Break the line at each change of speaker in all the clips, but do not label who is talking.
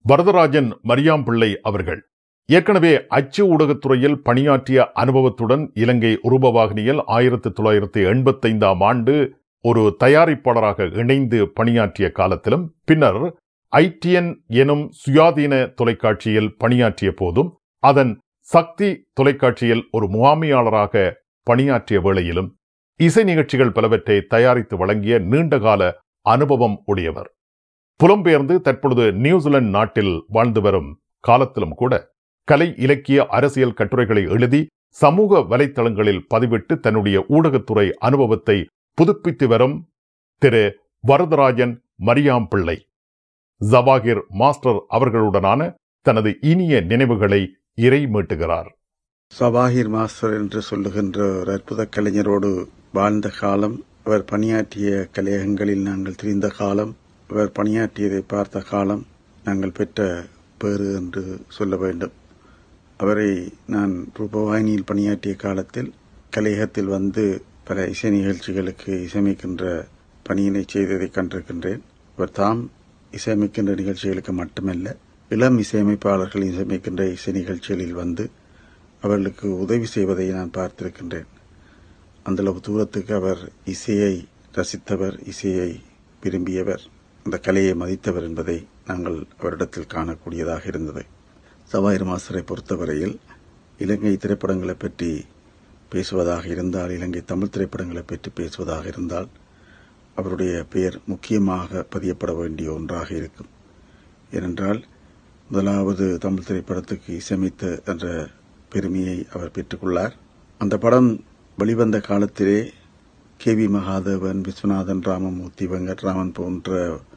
வரதராஜன் மரியாம்பிள்ளை அவர்கள் ஏற்கனவே அச்சு ஊடகத்துறையில் பணியாற்றிய அனுபவத்துடன் இலங்கை உருபவாகினியில் ஆயிரத்தி தொள்ளாயிரத்தி எண்பத்தைந்தாம் ஆண்டு ஒரு தயாரிப்பாளராக இணைந்து பணியாற்றிய காலத்திலும் பின்னர் ஐடிஎன் எனும் சுயாதீன தொலைக்காட்சியில் பணியாற்றிய போதும் அதன் சக்தி தொலைக்காட்சியில் ஒரு முகாமையாளராக பணியாற்றிய வேளையிலும் இசை நிகழ்ச்சிகள் பலவற்றை தயாரித்து வழங்கிய நீண்டகால அனுபவம் உடையவர் புலம்பெயர்ந்து தற்பொழுது நியூசிலாந்து நாட்டில் வாழ்ந்து வரும் காலத்திலும் கூட கலை இலக்கிய அரசியல் கட்டுரைகளை எழுதி சமூக வலைத்தளங்களில் பதிவிட்டு தன்னுடைய ஊடகத்துறை அனுபவத்தை புதுப்பித்து வரும் திரு வரதராஜன் மரியாம் பிள்ளை ஜவாகிர் மாஸ்டர் அவர்களுடனான தனது இனிய நினைவுகளை இறை மீட்டுகிறார்
சவாஹிர் மாஸ்டர் என்று சொல்லுகின்ற ஒரு அற்புத கலைஞரோடு வாழ்ந்த காலம் அவர் பணியாற்றிய கலையகங்களில் நாங்கள் திரிந்த காலம் அவர் பணியாற்றியதை பார்த்த காலம் நாங்கள் பெற்ற பேறு என்று சொல்ல வேண்டும் அவரை நான் ரூபவாயினியில் பணியாற்றிய காலத்தில் கலையகத்தில் வந்து பல இசை நிகழ்ச்சிகளுக்கு இசையமைக்கின்ற பணியினை செய்ததை கண்டிருக்கின்றேன் அவர் தாம் இசையமைக்கின்ற நிகழ்ச்சிகளுக்கு மட்டுமல்ல இளம் இசையமைப்பாளர்கள் இசையமைக்கின்ற இசை நிகழ்ச்சிகளில் வந்து அவர்களுக்கு உதவி செய்வதை நான் பார்த்திருக்கின்றேன் அந்தளவு தூரத்துக்கு அவர் இசையை ரசித்தவர் இசையை விரும்பியவர் அந்த கலையை மதித்தவர் என்பதை நாங்கள் அவரிடத்தில் காணக்கூடியதாக இருந்தது சவாயிர் மாஸ்டரை பொறுத்தவரையில் இலங்கை திரைப்படங்களை பற்றி பேசுவதாக இருந்தால் இலங்கை தமிழ் திரைப்படங்களை பற்றி பேசுவதாக இருந்தால் அவருடைய பெயர் முக்கியமாக பதியப்பட வேண்டிய ஒன்றாக இருக்கும் ஏனென்றால் முதலாவது தமிழ் திரைப்படத்துக்கு இசையமைத்த என்ற பெருமையை அவர் பெற்றுக்கொள்ளார் அந்த படம் வெளிவந்த காலத்திலே கே வி மகாதேவன் விஸ்வநாதன் ராமமூர்த்தி வெங்கட்ராமன் போன்ற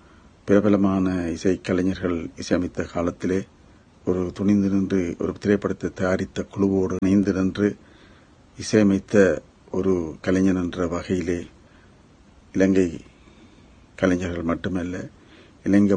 பிரபலமான இசைக்கலைஞர்கள் இசையமைத்த காலத்திலே ஒரு துணிந்து நின்று ஒரு திரைப்படத்தை தயாரித்த குழுவோடு இணைந்து நின்று இசையமைத்த ஒரு கலைஞன் என்ற வகையிலே இலங்கை கலைஞர்கள் மட்டுமல்ல இலங்கை